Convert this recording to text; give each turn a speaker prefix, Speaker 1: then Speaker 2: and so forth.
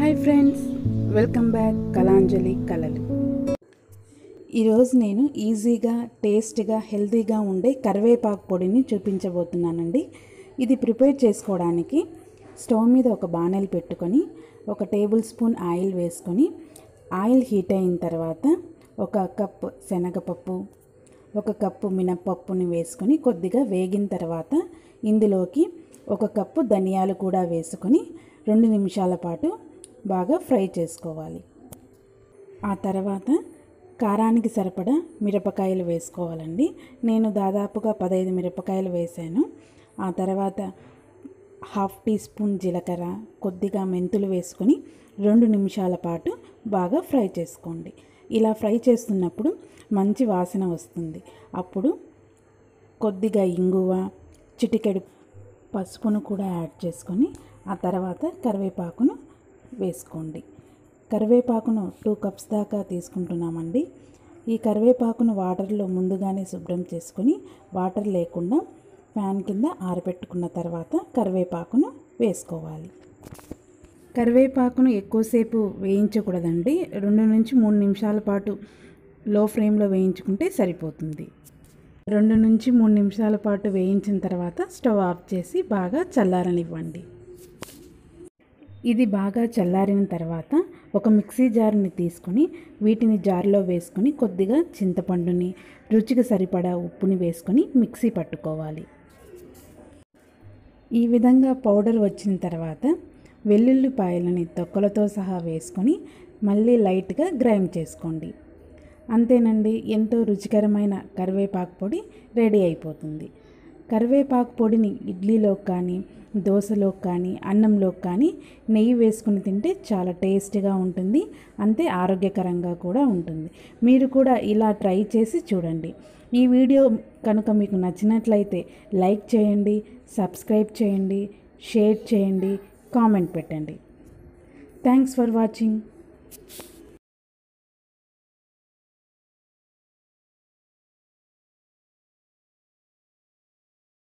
Speaker 1: hi friends welcome back Kalanjali కళలు ఈరోజు నేను ఈజీగా టేస్ట్గా హెల్తీగా ఉండే కరివేపాకు పొడిని చూపించబోతున్నానండి ఇది ప్రిపేర్ చేసుకోవడానికి స్టవ్ మీద ఒక బాణలు పెట్టుకొని ఒక టేబుల్ స్పూన్ ఆయిల్ వేసుకొని ఆయిల్ హీట్ అయిన తర్వాత ఒక కప్ శనగపప్పు ఒక కప్పు మినప్పప్పుని వేసుకొని కొద్దిగా వేగిన తర్వాత ఇందులోకి ఒక కప్పు ధనియాలు కూడా వేసుకొని రెండు నిమిషాల పాటు బాగా ఫ్రై చేసుకోవాలి ఆ తర్వాత కారానికి సరిపడా మిరపకాయలు వేసుకోవాలండి నేను దాదాపుగా పదహైదు మిరపకాయలు వేసాను ఆ తర్వాత హాఫ్ టీ స్పూన్ జీలకర్ర కొద్దిగా మెంతులు వేసుకొని రెండు నిమిషాల పాటు బాగా ఫ్రై చేసుకోండి ఇలా ఫ్రై చేస్తున్నప్పుడు మంచి వాసన వస్తుంది అప్పుడు కొద్దిగా ఇంగువ చిటికెడు పసుపును కూడా యాడ్ చేసుకొని ఆ తర్వాత కరివేపాకును వేసుకోండి కరివేపాకును టూ కప్స్ దాకా తీసుకుంటున్నామండి ఈ కరివేపాకును వాటర్లో ముందుగానే శుభ్రం చేసుకొని వాటర్ లేకుండా ఫ్యాన్ కింద ఆరబెట్టుకున్న తర్వాత కరివేపాకును వేసుకోవాలి కరివేపాకును ఎక్కువసేపు వేయించకూడదండి రెండు నుంచి మూడు నిమిషాల పాటు లో ఫ్లేమ్లో వేయించుకుంటే సరిపోతుంది రెండు నుంచి మూడు నిమిషాల పాటు వేయించిన తర్వాత స్టవ్ ఆఫ్ చేసి బాగా చల్లారనివ్వండి ఇది బాగా చల్లారిన తర్వాత ఒక మిక్సీ జార్ని తీసుకొని వీటిని జార్లో వేసుకొని కొద్దిగా చింతపండుని రుచికి సరిపడా ఉప్పుని వేసుకొని మిక్సీ పట్టుకోవాలి ఈ విధంగా పౌడర్ వచ్చిన తర్వాత వెల్లుల్లిపాయలని తొక్కలతో సహా వేసుకొని మళ్ళీ లైట్గా గ్రైండ్ చేసుకోండి అంతేనండి ఎంతో రుచికరమైన కరివేపాకు పొడి రెడీ అయిపోతుంది కరివేపాకు పొడిని ఇడ్లీలోకి కానీ దోశలోకి కానీ అన్నంలోకి కానీ నెయ్యి వేసుకుని తింటే చాలా టేస్టీగా ఉంటుంది అంతే ఆరోగ్యకరంగా కూడా ఉంటుంది మీరు కూడా ఇలా ట్రై చేసి చూడండి ఈ వీడియో కనుక మీకు నచ్చినట్లయితే లైక్ చేయండి సబ్స్క్రైబ్ చేయండి షేర్ చేయండి కామెంట్ పెట్టండి థ్యాంక్స్ ఫర్ వాచింగ్